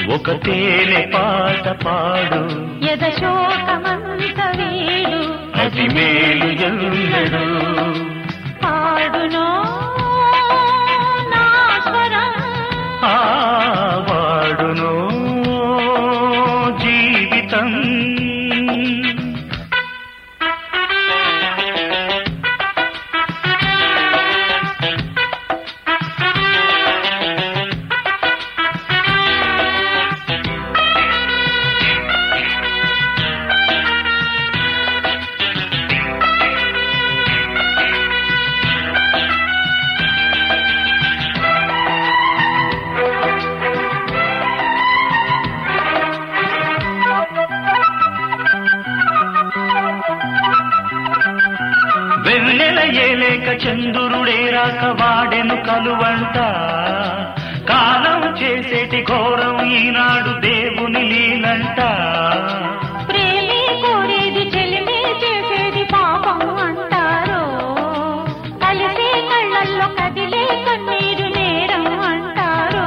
ఒక తేనె పాట పాడు యద శోకమంత వీడు అది మేలు ఎల్లడు పాడునో నా స్వరం ఆ వాడును జీవితం వెన్నెల ఏలేక చంద్రుడే రాక వాడెను కలువంట కాలం చేసేటి ఘోరం ఈనాడు దేవుని లీలంట ప్రేమే కోరేది చెలిమే చేసేది పాపం అంటారు కలిసే కళ్ళల్లో కదిలే కన్నీరు నేరం అంటారు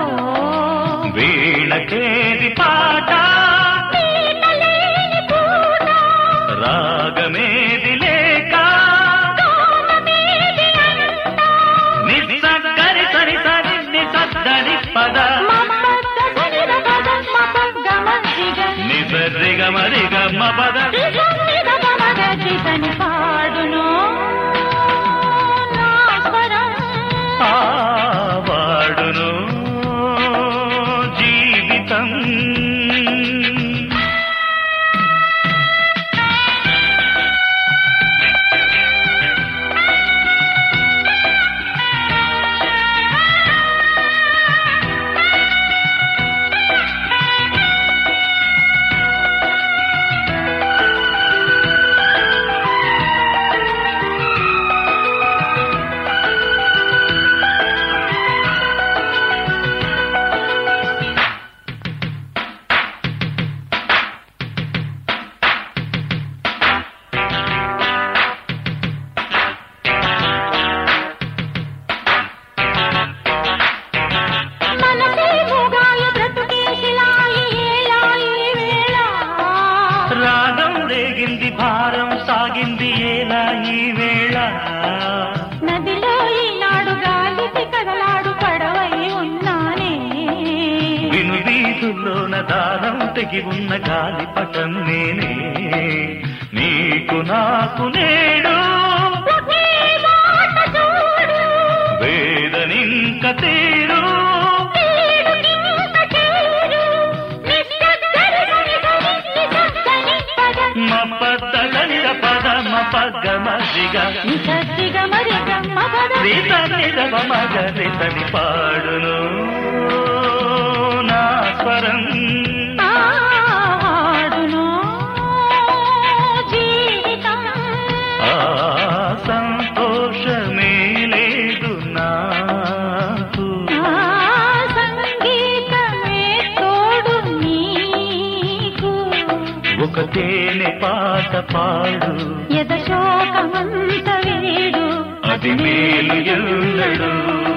వీణకేది పాట పీటలేని పూట, రాగమేది లేక కోపమేది అంట. నిస్సగ్గరి సరి సరి నిసద్దని పద మమ్మద్ద సరిద పద మపగ్గ మజ్జిగ. నిసరిగ మరిగమ్మ పద నిజమ్మిద గమగ జిగని పాడును నా స్వరం. ఆ వాడును జీవితం మనసే భోగాయ బ్రతుకే శిలాయి ఏలాయి వేళ. రాగం రేగింది భారం సాగింది ఏలా ఈ వేళ నదిలో ఈనాడు గాలికి కదలాడు పడవై ఉన్నానే విను వీధుల్లోన దారం తెగి ఉన్న గాలిపటం నేనే నీకు నాకు నేడు ఒకే మాట చూడు, వేదనింక తీరు వీడుకింత చేరు. నిశ్శబ్దరిగని గని నిశ్శబ్దని పద. మపద్దగనిద పద మపగ్గ మజిగ నిశ్శబ్దిగ మరి గమ్మ పద. రీత నిదవ మగ రితని పాడును నా స్వరం ఆడును జీవితం ఆ సంతోషమే లేదు నాకు ఆ సంగీతమే తోడు నీకు ఒక తేనె పాట పాడు యద శోకమంత వీడు అది మేలు ఎల్లడు